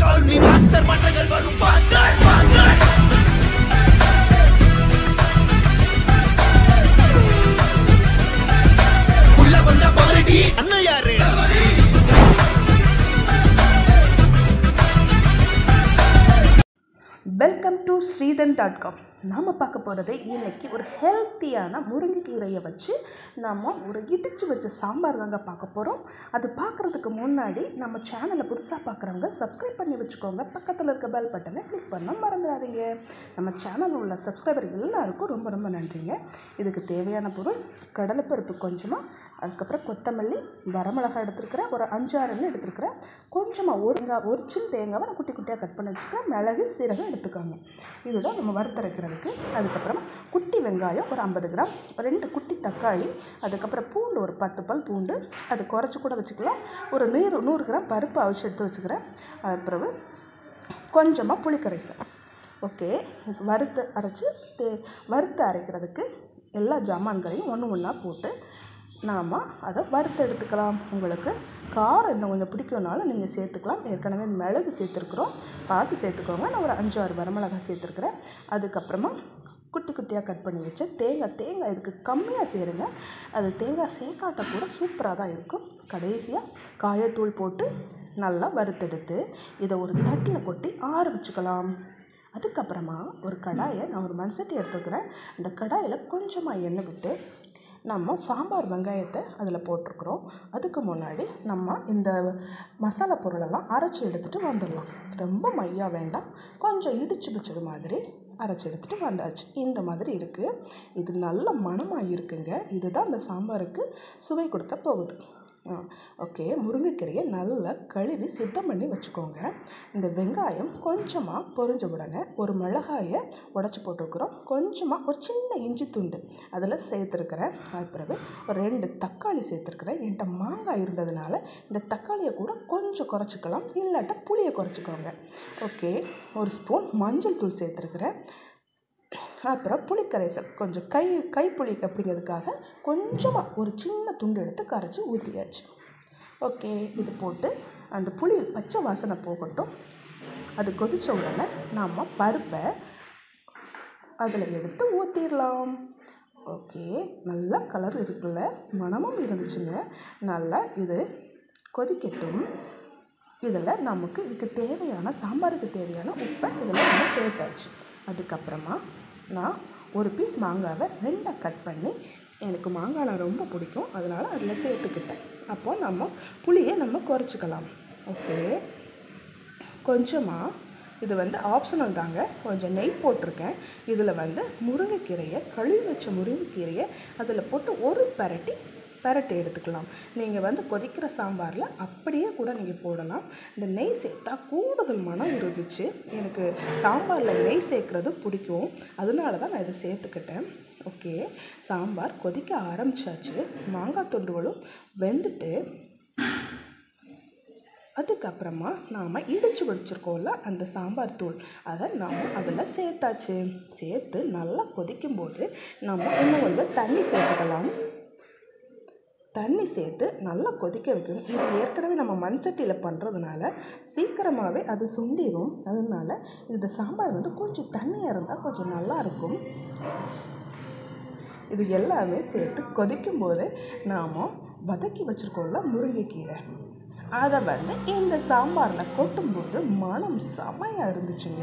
call me master மாற்றங்கள் வரும் faster faster உள்ள வந்த பாரடி அண்ணன் யாரு welcome to Sridhan dot com நாம் பார்க்க போகிறது இன்னைக்கு ஒரு ஹெல்த்தியான முருங்கைக்கீரையை வச்சு நம்ம ஒரு இடித்து வச்ச சாம்பார் தாங்க பார்க்க போகிறோம் அது பார்க்குறதுக்கு முன்னாடி நம்ம சேனலை புதுசாக பார்க்குறவங்க சப்ஸ்கிரைப் பண்ணி வச்சுக்கோங்க பக்கத்தில் இருக்க பெல் பட்டனை கிளிக் பண்ண மறந்துடாதீங்க நம்ம சேனலில் உள்ள சப்ஸ்கிரைபர் எல்லாருக்கும் ரொம்ப ரொம்ப நன்றிங்க இதுக்கு தேவையான பொருள் கடலைப்பருப்பு கொஞ்சமாக அதுக்கப்புறம் கொத்தமல்லி வரமிளகாய் எடுத்துருக்கிறேன் ஒரு அஞ்சாறு எண்ணெய் எடுத்துருக்கிறேன் கொஞ்சமாக ஒரு வெங்காய் ஒரு சின்ன தேங்காவை நான் குட்டி குட்டியாக கட் பண்ணி வச்சுருக்கேன் மிளகு சீரகம் எடுத்துக்கோங்க இதுதான் நம்ம வறுத்தரைக்கிறதுக்கு அதுக்கப்புறம் குட்டி வெங்காயம் ஒரு ஐம்பது கிராம் ரெண்டு குட்டி தக்காளி அதுக்கப்புறம் பூண்டு ஒரு பத்து பல் பூண்டு அது குறைச்சி கூட வச்சுக்கலாம் ஒரு நூறு நூறு கிராம் பருப்பு அவிச்சு எடுத்து வச்சுக்கிறேன் அதுக்கப்புறம் கொஞ்சமாக புளிக்கரைசல் ஓகே இது வறுத்து அரைச்சி தே வறுத்து அரைக்கிறதுக்கு எல்லா ஜாமான்களையும் ஒன்று ஒன்றா போட்டு நாம் அதை வறுத்து எடுத்துக்கலாம் உங்களுக்கு காரம் இன்னும் கொஞ்சம் பிடிக்கும்னாலும் நீங்கள் சேர்த்துக்கலாம் ஏற்கனவே மிளகு சேர்த்துருக்குறோம் பார்த்து சேர்த்துக்கோங்க நான் ஒரு அஞ்சு ஆறு வரமிளகாய் சேர்த்துருக்குறேன் அதுக்கப்புறமா குட்டி குட்டியாக கட் பண்ணி வச்ச தேங்காய் தேங்காய் இதுக்கு கம்மியாக சேருங்க அது தேங்காய் சேர்க்காட்ட கூட சூப்பராக தான் இருக்கும் கடைசியாக காயத்தூள் போட்டு நல்லா வறுத்தெடுத்து இதை ஒரு தட்டில் கொட்டி ஆற வச்சுக்கலாம் அதுக்கப்புறமா ஒரு கடாயை நான் ஒரு மண்சட்டி எடுத்துக்கிறேன் அந்த கடாயில் கொஞ்சமாக எண்ணெய் விட்டு நம்ம சாம்பார் வெங்காயத்தை அதில் போட்டிருக்கிறோம் அதுக்கு முன்னாடி நம்ம இந்த மசாலா பொருளெல்லாம் அரைச்சி எடுத்துகிட்டு வந்துடலாம் ரொம்ப மையாக வேண்டாம் கொஞ்சம் இடிச்சு வச்சது மாதிரி அரைச்சி எடுத்துகிட்டு வந்தாச்சு இந்த மாதிரி இருக்குது இது நல்ல மணமாக இருக்குங்க இதுதான் இந்த சாம்பாருக்கு சுவை கொடுக்க போகுது ஓகே முருங்கைக்கீரையை நல்லா கழுவி சுத்தம் பண்ணி வச்சுக்கோங்க இந்த வெங்காயம் கொஞ்சமாக பொரிஞ்ச உடனே ஒரு மிளகாயை உடச்சி போட்டுருக்குறோம் கொஞ்சமாக ஒரு சின்ன இஞ்சி துண்டு அதில் சேர்த்துருக்கிறேன் அது பிறகு ஒரு ரெண்டு தக்காளி சேர்த்துருக்குறேன் என்கிட்ட மாங்காய் இருந்ததுனால இந்த தக்காளியை கூட கொஞ்சம் குறைச்சிக்கலாம் இல்லாட்டா புளியை குறைச்சிக்கோங்க ஓகே ஒரு ஸ்பூன் மஞ்சள் தூள் சேர்த்துருக்குறேன் அப்புறம் புளிக்கரைசல் கொஞ்சம் கை கைப்புளி அப்படிங்கிறதுக்காக கொஞ்சமாக ஒரு சின்ன துண்டு எடுத்து கரைச்சி ஊற்றியாச்சு ஓகே இது போட்டு அந்த புளி பச்சை வாசனை போகட்டும் அது கொதித்த உடனே நாம் பருப்பை அதில் எடுத்து ஊற்றிடலாம் ஓகே நல்ல கலர் இருக்குல்ல மணமும் இருந்துச்சுங்க நல்லா இது கொதிக்கட்டும் இதில் நமக்கு இதுக்கு தேவையான சாம்பாருக்கு தேவையான உப்பை இதில் நம்ம சேர்த்தாச்சு அதுக்கப்புறமா நான் ஒரு பீஸ் மாங்காவை ரெண்டாக கட் பண்ணி எனக்கு மாங்காய் நான் ரொம்ப பிடிக்கும் அதனால் அதில் சேர்த்துக்கிட்டேன் அப்போது நம்ம புளியை நம்ம குறைச்சிக்கலாம் ஓகே கொஞ்சமாக இது வந்து ஆப்ஷனல் தாங்க கொஞ்சம் நெய் போட்டிருக்கேன் இதில் வந்து முருங்கைக்கீரையை கழுவி வச்ச முருங்கைக்கீரையை அதில் போட்டு ஒரு பரட்டி பரட்டி எடுத்துக்கலாம் நீங்கள் வந்து கொதிக்கிற சாம்பாரில் அப்படியே கூட நீங்கள் போடலாம் இந்த நெய் சேர்த்தா கூடுதல் மனம் இருந்துச்சு எனக்கு சாம்பாரில் நெய் சேர்க்குறது பிடிக்கும் அதனால தான் நான் இதை சேர்த்துக்கிட்டேன் ஓகே சாம்பார் கொதிக்க ஆரம்பிச்சாச்சு மாங்காய் துண்டுகளும் வெந்துட்டு அதுக்கப்புறமா நாம் இடித்து வச்சுருக்கோம்ல அந்த சாம்பார் தூள் அதை நாம் அதில் சேர்த்தாச்சு சேர்த்து நல்லா கொதிக்கும்போது நம்ம இன்னும் கொஞ்சம் தண்ணி சேர்த்துக்கலாம் தண்ணி சேர்த்து நல்லா கொதிக்க வைக்கணும் இது ஏற்கனவே நம்ம மண் சட்டியில் பண்ணுறதுனால சீக்கிரமாகவே அது சுண்டிடும் அதனால இந்த சாம்பார் வந்து கொஞ்சம் தண்ணியாக இருந்தால் கொஞ்சம் நல்லாயிருக்கும் இது எல்லாமே சேர்த்து கொதிக்கும் போது நாம் வதக்கி வச்சுருக்கோம்ல முருங்கைக்கீரை அதை வந்து இந்த சாம்பாரில் கொட்டும்போது மனம் செமையாக இருந்துச்சுங்க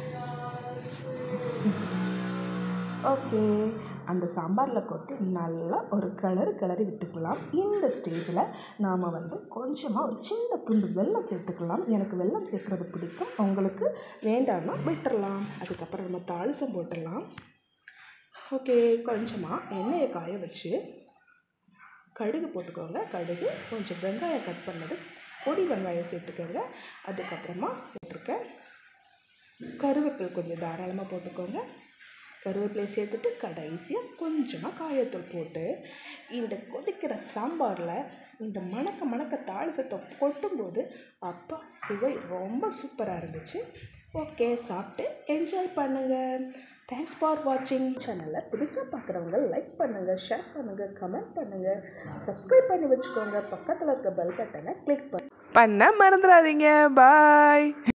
ஓகே அந்த சாம்பாரில் கொட்டி நல்லா ஒரு கிளறு கிளறி விட்டுக்கலாம் இந்த ஸ்டேஜில் நாம் வந்து கொஞ்சமாக ஒரு சின்ன துண்டு வெல்லம் சேர்த்துக்கலாம் எனக்கு வெல்லம் சேர்க்குறது பிடிக்கும் உங்களுக்கு வேண்டாம்னா விட்டுறலாம் அதுக்கப்புறம் நம்ம தாளிசம் போட்டுடலாம் ஓகே கொஞ்சமாக எண்ணெயை காய வச்சு கடுகு போட்டுக்கோங்க கடுகு கொஞ்சம் வெங்காயம் கட் பண்ணது பொடி வெங்காயம் சேர்த்துக்கோங்க அதுக்கப்புறமா போட்டிருக்கேன் கருவேப்பிலை கொஞ்சம் தாராளமாக போட்டுக்கோங்க கருவேப்பிலையை சேர்த்துட்டு கடைசியாக கொஞ்சமாக காயத்தூள் போட்டு இந்த கொதிக்கிற சாம்பாரில் இந்த மணக்க மணக்க தாளிசத்தை கொட்டும்போது அப்பா சுவை ரொம்ப சூப்பராக இருந்துச்சு ஓகே சாப்பிட்டு என்ஜாய் பண்ணுங்கள் தேங்க்ஸ் ஃபார் வாட்சிங் சேனலை புதுசாக பார்க்குறவங்க லைக் பண்ணுங்கள் ஷேர் பண்ணுங்கள் கமெண்ட் பண்ணுங்கள் சப்ஸ்கிரைப் பண்ணி வச்சுக்கோங்க பக்கத்தில் இருக்க பெல் பட்டனை கிளிக் பண்ண பண்ண மறந்துடாதீங்க பாய்